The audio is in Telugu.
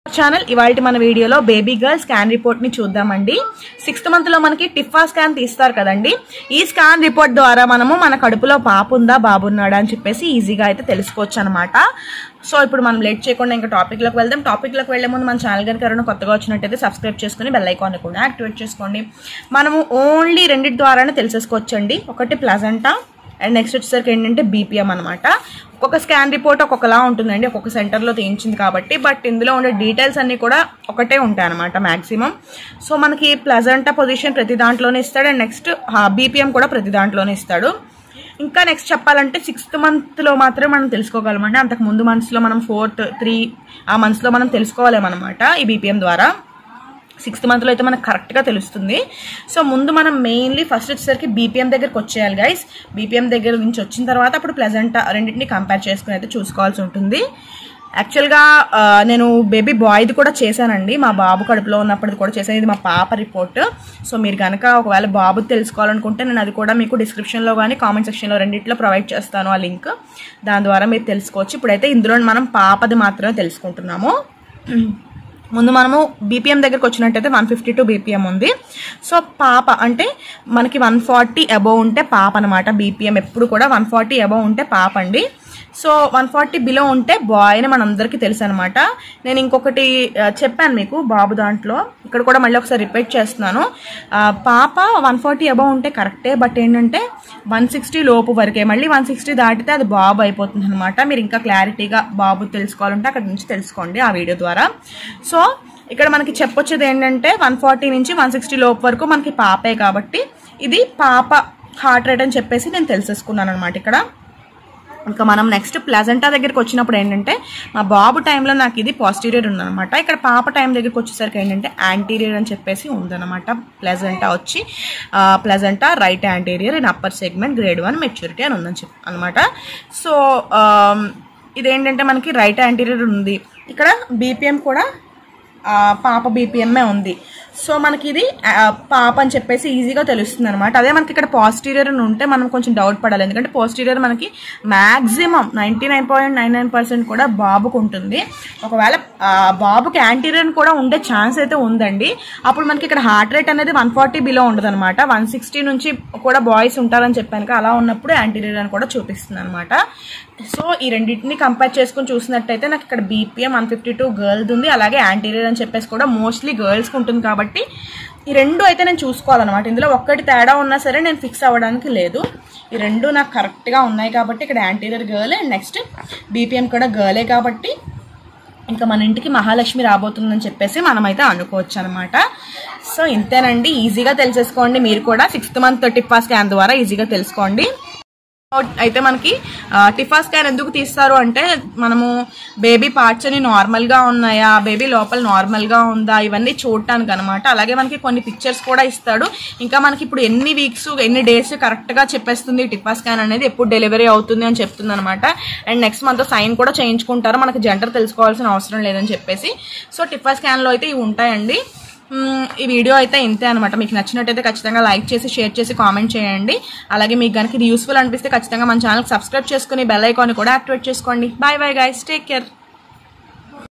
ఛానల్ ఇవాళ మన వీడియోలో బేబీ గర్ల్ స్కాన్ రిపోర్ట్ ని చూద్దామండి సిక్స్త్ మంత్ లో మనకి టిఫా స్కాన్ తీస్తారు కదండి ఈ స్కాన్ రిపోర్ట్ ద్వారా మనము మన కడుపులో పాప ఉందా బాబు ఉన్నాడా అని చెప్పేసి ఈజీగా అయితే తెలుసుకోవచ్చు అనమాట సో ఇప్పుడు మనం లేట్ చేయకుండా ఇంకా టాపిక్ లోకి వెళ్దాం టాపిక్ లోకి వెళ్లే ముందు మన ఛానల్ కనుక ఎవరైనా కొత్తగా వచ్చినట్టయితే సబ్స్క్రైబ్ చేసుకుని బెల్ ఐకాన్ కూడా యాక్టివేట్ చేసుకోండి మనము ఓన్లీ రెండింటి ద్వారానే తెలిసేసుకోవచ్చండి ఒకటి ప్లజంటా అండ్ నెక్స్ట్ వచ్చేసరికి ఏంటంటే బీపీఎం అనమాట ఒక్కొక్క స్కాన్ రిపోర్ట్ ఒక్కొక్కలా ఉంటుందండి ఒక్కొక్క సెంటర్లో తీయించింది కాబట్టి బట్ ఇందులో ఉండే డీటెయిల్స్ అన్నీ కూడా ఒకటే ఉంటాయి అనమాట మ్యాక్సిమం సో మనకి ప్లజంటా పొజిషన్ ప్రతి దాంట్లోనే ఇస్తాడు అండ్ నెక్స్ట్ బీపీఎం కూడా ప్రతి దాంట్లోనే ఇస్తాడు ఇంకా నెక్స్ట్ చెప్పాలంటే సిక్స్త్ మంత్లో మాత్రమే మనం తెలుసుకోగలమండి అంతకు ముందు మంత్స్లో మనం ఫోర్త్ త్రీ ఆ మంత్స్లో మనం తెలుసుకోలేమన్నమాట ఈ బీపీఎం ద్వారా సిక్స్త్ మంత్లో అయితే మనకు కరెక్ట్గా తెలుస్తుంది సో ముందు మనం మెయిన్లీ ఫస్ట్ వచ్చేసరికి బీపీఎం దగ్గరకు వచ్చేయాలి గైస్ బీపీఎం దగ్గర నుంచి వచ్చిన తర్వాత అప్పుడు ప్లెజెంట్ రెండింటిని కంపేర్ చేసుకుని అయితే చూసుకోవాల్సి ఉంటుంది యాక్చువల్గా ఆ, నేను బేబీ బాయ్ది కూడా చేశానండి మా బాబు కడుపులో ఉన్నప్పటిది కూడా చేశాను ఇది మా పాప రిపోర్ట్ సో మీరు కనుక ఒకవేళ బాబు తెలుసుకోవాలనుకుంటే నేను అది కూడా మీకు డిస్క్రిప్షన్లో కానీ కామెంట్ సెక్షన్లో రెండింటిలో ప్రొవైడ్ చేస్తాను ఆ లింక్ దాని ద్వారా మీరు తెలుసుకోవచ్చు ఇప్పుడైతే ఇందులో మనం పాపది మాత్రమే తెలుసుకుంటున్నాము ముందు మనము బీపీఎం దగ్గరకు వచ్చినట్టయితే వన్ ఫిఫ్టీ టూ బీపీఎం ఉంది సో పాప అంటే మనకి వన్ ఫార్టీ అబోవ్ ఉంటే పాప అనమాట బీపీఎం ఎప్పుడు కూడా వన్ ఫార్టీ అబోవ్ ఉంటే పాప అండి సో వన్ ఫార్టీ బిలో ఉంటే బాయ్ అని మనందరికీ తెలుసు అనమాట నేను ఇంకొకటి ఆ, చెప్పాను మీకు బాబు దాంట్లో ఇక్కడ కూడా మళ్ళీ ఒకసారి రిపీట్ చేస్తున్నాను ఆ, పాప వన్ ఫార్టీ అబోవ్ ఉంటే కరెక్టే బట్ ఏంటంటే వన్ సిక్స్టీ లోపు వరకే మళ్ళీ వన్ సిక్స్టీ దాటితే అది బాబు అయిపోతుంది అనమాట మీరు ఇంకా క్లారిటీగా బాబు తెలుసుకోవాలంటే అక్కడ నుంచి తెలుసుకోండి ఆ వీడియో ద్వారా సో ఇక్కడ మనకి చెప్పొచ్చేది ఏంటంటే వన్ ఫార్టీ నుంచి వన్ సిక్స్టీ లోపు వరకు మనకి పాపే కాబట్టి ఇది పాప హార్ట్ రేట్ అని చెప్పేసి నేను తెలిసేసుకున్నాను అనమాట ఇక్కడ ఇంకా మనం నెక్స్ట్ ప్లజెంటా దగ్గరికి వచ్చినప్పుడు ఏంటంటే మా బాబు టైంలో నాకు ఇది పాజిటీరియర్ ఉందన్నమాట ఇక్కడ పాప టైం దగ్గరికి వచ్చేసరికి ఏంటంటే యాంటీరియర్ అని చెప్పేసి ఉందన్నమాట ప్లజెంటా వచ్చి placenta right anterior in upper segment grade one maturity అని ఉందని చెప్పి అనమాట సో ఇదేంటంటే మనకి రైట్ యాంటీరియర్ ఉంది ఇక్కడ బీపీఎం కూడా ఆ, పాప బీపీఎంఏ ఉంది సో మనకి ఇది ఆ, పాప అని చెప్పేసి ఈజీగా తెలుస్తుంది అనమాట అదే మనకి ఇక్కడ పాజిటీరియర్ అని ఉంటే మనం కొంచెం డౌట్ పడాలి ఎందుకంటే పాజిటీరియర్ మనకి maximum ninety nine point nine nine percent కూడా బాబుకు ఉంటుంది ఒకవేళ ఆ, బాబుకి యాంటీరియర్ కూడా ఉండే ఛాన్స్ అయితే ఉందండి అప్పుడు మనకి ఇక్కడ హార్ట్ రేట్ అనేది వన్ ఫార్టీ బిలో ఉండదు అనమాట వన్ సిక్స్టీ నుంచి కూడా బాయ్స్ ఉంటారని చెప్పాను కదా, అలా ఉన్నప్పుడు యాంటీరియర్ అని కూడా చూపిస్తుంది అనమాట సో ఈ రెండింటిని కంపేర్ చేసుకుని చూసినట్టయితే నాకు ఇక్కడ BPM one fifty two girls ఉంది అలాగే యాంటీరియర్ అని చెప్పేసి కూడా మోస్ట్లీ గర్ల్స్కి ఉంటుంది కాబట్టి ఈ రెండు అయితే నేను చూసుకోవాలన్నమాట ఇందులో ఒక్కటి తేడా ఉన్నా సరే నేను ఫిక్స్ అవ్వడానికి లేదు ఈ రెండు నాకు కరెక్ట్గా ఉన్నాయి కాబట్టి ఇక్కడ anterior girl and next BPM కూడా గర్లే కాబట్టి ఇంకా మన ఇంటికి మహాలక్ష్మి రాబోతుందని చెప్పేసి మనమైతే అనుకోవచ్చు అనమాట సో ఇంతేనండి ఈజీగా తెలిసేసుకోండి మీరు కూడా సిక్స్త్ మంత్ టిప్పా స్కాన్ ద్వారా ఈజీగా తెలుసుకోండి అయితే మనకి ఆ, టిఫా స్కాన్ ఎందుకు తీస్తారు అంటే మనము బేబీ పార్ట్స్ అని నార్మల్గా ఉన్నాయా బేబీ లోపల నార్మల్గా ఉందా ఇవన్నీ చూడటానికి అనమాట అలాగే మనకి కొన్ని పిక్చర్స్ కూడా ఇస్తాడు ఇంకా మనకి ఇప్పుడు ఎన్ని వీక్స్ ఎన్ని డేస్ కరెక్ట్గా చెప్పేస్తుంది టిఫా స్కాన్ అనేది ఎప్పుడు డెలివరీ అవుతుంది అని చెప్తుంది అనమాట అండ్ నెక్స్ట్ మంత్ సైన్ కూడా చేయించుకుంటారు మనకి జెండర్ తెలుసుకోవాల్సిన అవసరం లేదని చెప్పేసి సో టిఫా స్కాన్లో అయితే ఇవి ఉంటాయండి మ్మ్, ఈ వీడియో అయితే ఇంతే అనమాట మీకు నచ్చినట్టయితే ఖచ్చితంగా లైక్ చేసి షేర్ చేసి కామెంట్ చేయండి అలాగే మీకు కనుక ఇది యూస్ఫుల్ అనిపిస్తే ఖచ్చితంగా మన ఛానల్ సబ్స్క్రైబ్ చేసుకుని బెల్ ఐకాన్ కూడా యాక్టివేట్ చేసుకోండి bye bye guys take care